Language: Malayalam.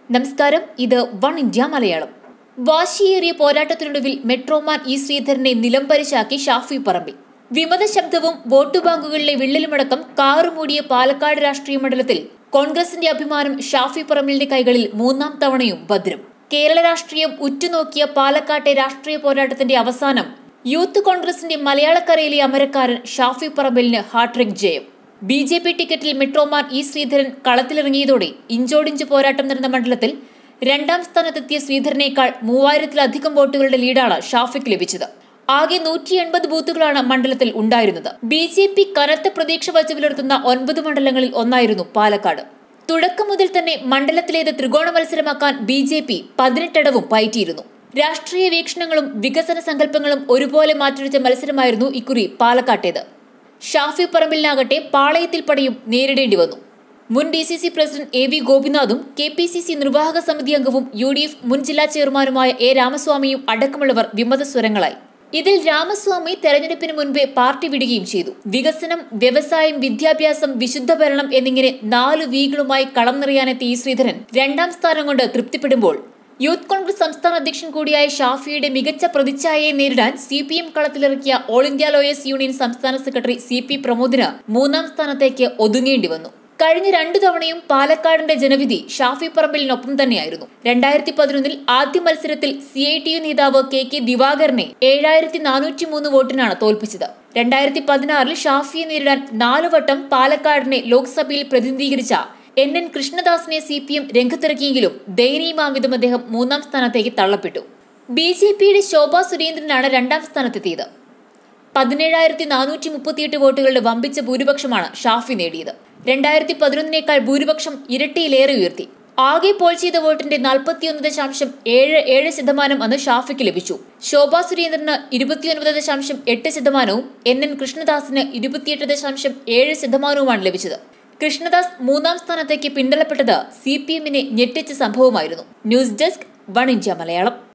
നമസ്കാരം ഇത് വൺ ഇന്ത്യ മലയാളം വാശിയേറിയ പോരാട്ടത്തിനൊടുവിൽ മെട്രോമാൻ ഇ ശ്രീധരനെ നിലംപരിശാക്കി ഷാഫി പറമ്പിൽ വിമത ശബ്ദവും വോട്ടു ബാങ്കുകളിലെ വിള്ളലുമടക്കം കാറുമൂടിയ പാലക്കാട് രാഷ്ട്രീയ മണ്ഡലത്തിൽ കോൺഗ്രസിന്റെ അഭിമാനം ഷാഫി പറമ്പിലിന്റെ കൈകളിൽ മൂന്നാം തവണയും ഭദ്രം കേരള രാഷ്ട്രീയം ഉറ്റുനോക്കിയ പാലക്കാട്ടെ രാഷ്ട്രീയ പോരാട്ടത്തിന്റെ അവസാനം യൂത്ത് കോൺഗ്രസിന്റെ മലയാളക്കരയിലെ അമരക്കാരൻ ഷാഫി പറമ്പിലിന് ഹാട്രിക് ജയം ബി ജെ പി ടിക്കറ്റിൽ മെട്രോമാൻ ഇ ശ്രീധരൻ കളത്തിലിറങ്ങിയതോടെ ഇഞ്ചോടിഞ്ച് പോരാട്ടം നടന്ന മണ്ഡലത്തിൽ രണ്ടാം സ്ഥാനത്തെത്തിയ ശ്രീധരനേക്കാൾ മൂവായിരത്തിലധികം വോട്ടുകളുടെ ലീഡാണ് ഷാഫിക്ക് ലഭിച്ചത് ആകെ നൂറ്റി എൺപത് ബൂത്തുകളാണ് മണ്ഡലത്തിൽ ഉണ്ടായിരുന്നത് ബി ജെ പി കനത്ത പ്രതീക്ഷ വച്ചു പുലർത്തുന്ന ഒൻപത് മണ്ഡലങ്ങളിൽ ഒന്നായിരുന്നു പാലക്കാട് തുടക്കം മുതൽ തന്നെ മണ്ഡലത്തിലേത് ത്രികോണ മത്സരമാക്കാൻ ബി ജെ പി പതിനെട്ടടവും പയറ്റിയിരുന്നു രാഷ്ട്രീയ വീക്ഷണങ്ങളും വികസന സങ്കല്പങ്ങളും ഒരുപോലെ മാറ്റുരച്ച മത്സരമായിരുന്നു ഇക്കുറി പാലക്കാട്ടേത് ഷാഫി പറമ്പിലിനാകട്ടെ പാളയത്തിൽ പടയും നേരിടേണ്ടി വന്നു മുൻ D C C president A V ഗോപിനാഥും കെ പി സി സി നിർവാഹക സമിതി അംഗവും യു ഡി എഫ് മുൻ ജില്ലാ ചെയർമാനുമായ എ രാമസ്വാമിയും അടക്കമുള്ളവർ വിമത സ്വരങ്ങളായി ഇതിൽ രാമസ്വാമി തെരഞ്ഞെടുപ്പിന് മുൻപേ പാർട്ടി വിടുകയും ചെയ്തു വികസനം വ്യവസായം വിദ്യാഭ്യാസം വിശുദ്ധ ഭരണം എന്നിങ്ങനെ നാല് വീകളുമായി കളം നിറയാനെത്തിയ ഈ ശ്രീധരൻ രണ്ടാം സ്ഥാനം കൊണ്ട് തൃപ്തിപ്പെടുമ്പോൾ യൂത്ത് കോൺഗ്രസ് സംസ്ഥാന അധ്യക്ഷൻ കൂടിയായ ഷാഫിയുടെ മികച്ച പ്രതിച്ഛായയെ നേരിടാൻ സി പി എം കളത്തിലിറക്കിയ ഓൾ ഇന്ത്യ ലോയേഴ്സ് യൂണിയൻ സംസ്ഥാന സെക്രട്ടറി സി പി പ്രമോദിന് മൂന്നാം സ്ഥാനത്തേക്ക് ഒതുങ്ങേണ്ടി വന്നു കഴിഞ്ഞ രണ്ടു തവണയും പാലക്കാടിന്റെ ജനവിധി ഷാഫി പറമ്പിലിനൊപ്പം തന്നെയായിരുന്നു രണ്ടായിരത്തി പതിനൊന്നിൽ ആദ്യ മത്സരത്തിൽ സി ഐ ടി യു നേതാവ് കെ കെ ദിവാകരനെ ഏഴായിരത്തി നാനൂറ്റി മൂന്ന് വോട്ടിനാണ് തോൽപ്പിച്ചത് രണ്ടായിരത്തി പതിനാറിൽ ഷാഫിയെ നേരിടാൻ നാലു വട്ടം പാലക്കാടിനെ ലോക്സഭയിൽ പ്രതിനിധീകരിച്ച എൻ എൻ കൃഷ്ണദാസിനെ സി പി എം രംഗത്തിറക്കിയെങ്കിലും ദയനീയമാം വിധം അദ്ദേഹം മൂന്നാം സ്ഥാനത്തേക്ക് തള്ളപ്പെട്ടു ബി ജെ പിയുടെ ശോഭാ സുരേന്ദ്രനാണ് രണ്ടാം സ്ഥാനത്തെത്തിയത് പതിനേഴായിരത്തി നാനൂറ്റി മുപ്പത്തിയെട്ട് വോട്ടുകളുടെ വമ്പിച്ച ഭൂരിപക്ഷമാണ് ഷാഫി നേടിയത് രണ്ടായിരത്തി പതിനൊന്നിനേക്കാൾ ഭൂരിപക്ഷം ഇരട്ടിയിലേറെ ഉയർത്തി ആകെ പോൾ ചെയ്ത വോട്ടിന്റെ നാൽപ്പത്തിയൊന്ന് ദശാംശം ഏഴ് ഏഴ് ശതമാനം അന്ന് ഷാഫിക്ക് ലഭിച്ചു ശോഭാ സുരേന്ദ്രന് ഇരുപത്തിയൊൻപത് ദശാംശം എട്ട് ശതമാനവും എൻ എൻ കൃഷ്ണദാസിന് ഇരുപത്തിയെട്ട് ദശാംശം ഏഴ് ശതമാനവുമാണ് ലഭിച്ചത് കൃഷ്ണദാസ് മൂന്നാം സ്ഥാനത്തേക്ക് പിന്തള്ളപ്പെട്ടത് സി പി എമ്മിനെ ഞെട്ടിച്ച സംഭവമായിരുന്നു news desk one India Malayalam